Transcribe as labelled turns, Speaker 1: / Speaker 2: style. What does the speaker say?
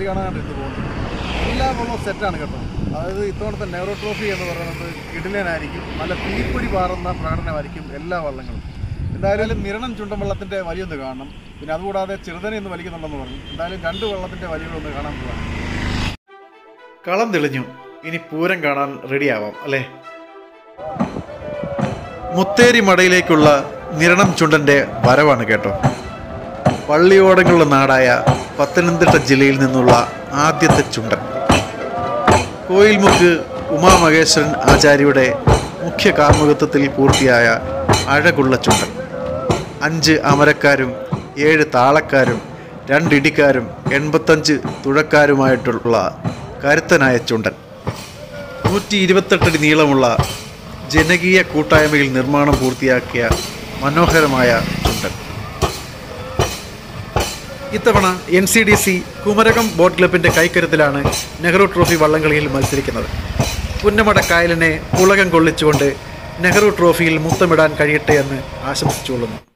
Speaker 1: കാണാനാണ് ഇത് പോകുന്നത് എല്ലാ വള്ളവും സെറ്റാണ് കേട്ടോ അതായത് ഇത്തവണത്തെ നെഹ്റു ട്രോഫി എന്ന് പറയുന്നത് കിടിലനായിരിക്കും നല്ല തീപ്പൊരി പാറുന്ന പ്രകടനമായിരിക്കും എല്ലാ വള്ളങ്ങളും എന്തായാലും നിരണം ചുണ്ടൻ വള്ളത്തിൻ്റെ വലിയൊന്ന് കാണണം പിന്നെ അതുകൂടാതെ ചെറുതനെ ഒന്ന് വലിക്കുന്നുണ്ടെന്ന് പറഞ്ഞു എന്തായാലും രണ്ട് വള്ളത്തിൻ്റെ വലികളൊന്ന് കാണാൻ പോവാം
Speaker 2: കളം തെളിഞ്ഞു ഇനി പൂരം കാണാൻ റെഡിയാവാം അല്ലേ മുത്തേരി മടയിലേക്കുള്ള നിരണം ചുണ്ടന്റെ വരവാണ് കേട്ടോ പള്ളിയോടങ്ങളുടെ നാടായ പത്തനംതിട്ട ജില്ലയിൽ നിന്നുള്ള ആദ്യത്തെ ചുണ്ടൻ കോയിൽമുക്ക് ഉമാമഹേശ്വരൻ ആചാര്യയുടെ മുഖ്യ കാർമ്മികത്വത്തിൽ പൂർത്തിയായ അഴകുള്ള ചുണ്ടൻ അഞ്ച് അമരക്കാരും ഏഴ് താളക്കാരും രണ്ടിടിക്കാരും എൺപത്തഞ്ച് തുഴക്കാരുമായിട്ടുള്ള കരുത്തനായ ചുണ്ടൻ നൂറ്റി ഇരുപത്തെട്ടടി നീളമുള്ള ജനകീയ കൂട്ടായ്മയിൽ നിർമ്മാണം പൂർത്തിയാക്കിയ മനോഹരമായ ചുണ്ടൻ ഇത്തവണ N C D C Kumarakom boat ക്ലബിന്റെ കൈക്കരുത്തിലാണ് നെഹ്റു ട്രോഫി വള്ളംകളിയിൽ മത്സരിക്കുന്നത് പുന്നമട കായലിനെ പുളകം കൊള്ളിച്ചുകൊണ്ട് നെഹ്റു ട്രോഫിയിൽ മുത്തമിടാൻ കഴിയട്ടെ എന്ന് ആശംസിച്ചുകൊള്ളുന്നു